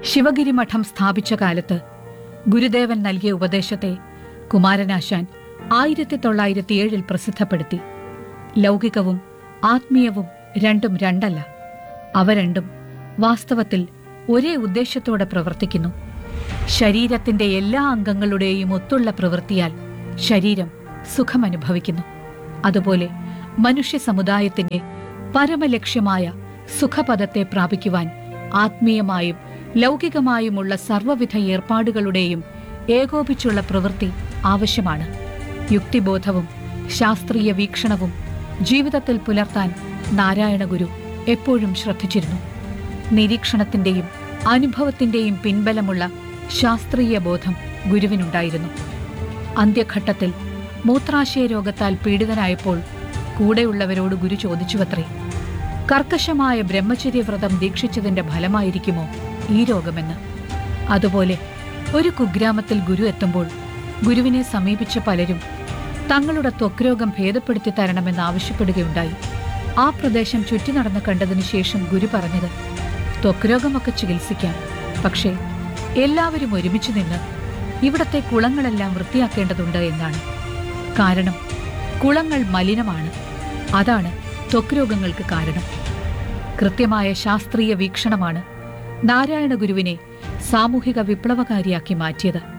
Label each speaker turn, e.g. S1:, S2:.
S1: ശിവഗിരി മഠം സ്ഥാപിച്ച കാലത്ത് ഗുരുദേവൻ നൽകിയ ഉപദേശത്തെ കുമാരനാശാൻ ആയിരത്തി തൊള്ളായിരത്തി ഏഴിൽ പ്രസിദ്ധപ്പെടുത്തി ലൗകികവും ആത്മീയവും രണ്ടും രണ്ടല്ല അവ രണ്ടും വാസ്തവത്തിൽ ഒരേ ഉദ്ദേശത്തോടെ പ്രവർത്തിക്കുന്നു ശരീരത്തിന്റെ എല്ലാ അംഗങ്ങളുടെയും ഒത്തുള്ള പ്രവൃത്തിയാൽ ശരീരം സുഖമനുഭവിക്കുന്നു അതുപോലെ മനുഷ്യ സമുദായത്തിന്റെ പരമലക്ഷ്യമായ സുഖപദത്തെ പ്രാപിക്കുവാൻ ആത്മീയമായും ലൗകികമായുമുള്ള സർവ്വവിധ ഏർപ്പാടുകളുടെയും ഏകോപിച്ചുള്ള പ്രവൃത്തി ആവശ്യമാണ് യുക്തിബോധവും ശാസ്ത്രീയ വീക്ഷണവും ജീവിതത്തിൽ പുലർത്താൻ നാരായണ ഗുരു എപ്പോഴും ശ്രദ്ധിച്ചിരുന്നു നിരീക്ഷണത്തിന്റെയും അനുഭവത്തിന്റെയും പിൻബലമുള്ള ശാസ്ത്രീയ ബോധം ഗുരുവിനുണ്ടായിരുന്നു അന്ത്യഘട്ടത്തിൽ മൂത്രാശയ രോഗത്താൽ പീഡിതനായപ്പോൾ കൂടെയുള്ളവരോട് ഗുരു ചോദിച്ചുവത്രേ കർക്കശമായ ബ്രഹ്മചര്യവ്രതം ദീക്ഷിച്ചതിന്റെ ഫലമായിരിക്കുമോ ഈ രോഗമെന്ന് അതുപോലെ ഒരു കുഗ്രാമത്തിൽ ഗുരു എത്തുമ്പോൾ ഗുരുവിനെ സമീപിച്ച പലരും തങ്ങളുടെ ത്വക്ക് രോഗം ഭേദപ്പെടുത്തി തരണമെന്ന് ആവശ്യപ്പെടുകയുണ്ടായി ആ പ്രദേശം ചുറ്റി നടന്ന് കണ്ടതിനു ശേഷം ഗുരു പറഞ്ഞത് ത്വക്ക് രോഗമൊക്കെ ചികിത്സിക്കാം പക്ഷേ എല്ലാവരും ഒരുമിച്ച് നിന്ന് ഇവിടത്തെ കുളങ്ങളെല്ലാം വൃത്തിയാക്കേണ്ടതുണ്ട് എന്നാണ് കാരണം കുളങ്ങൾ മലിനമാണ് അതാണ് ത്വക്ക് രോഗങ്ങൾക്ക് കാരണം കൃത്യമായ ശാസ്ത്രീയ വീക്ഷണമാണ് നാരായണ ഗുരുവിനെ സാമൂഹിക വിപ്ലവകാരിയാക്കി മാറ്റിയത്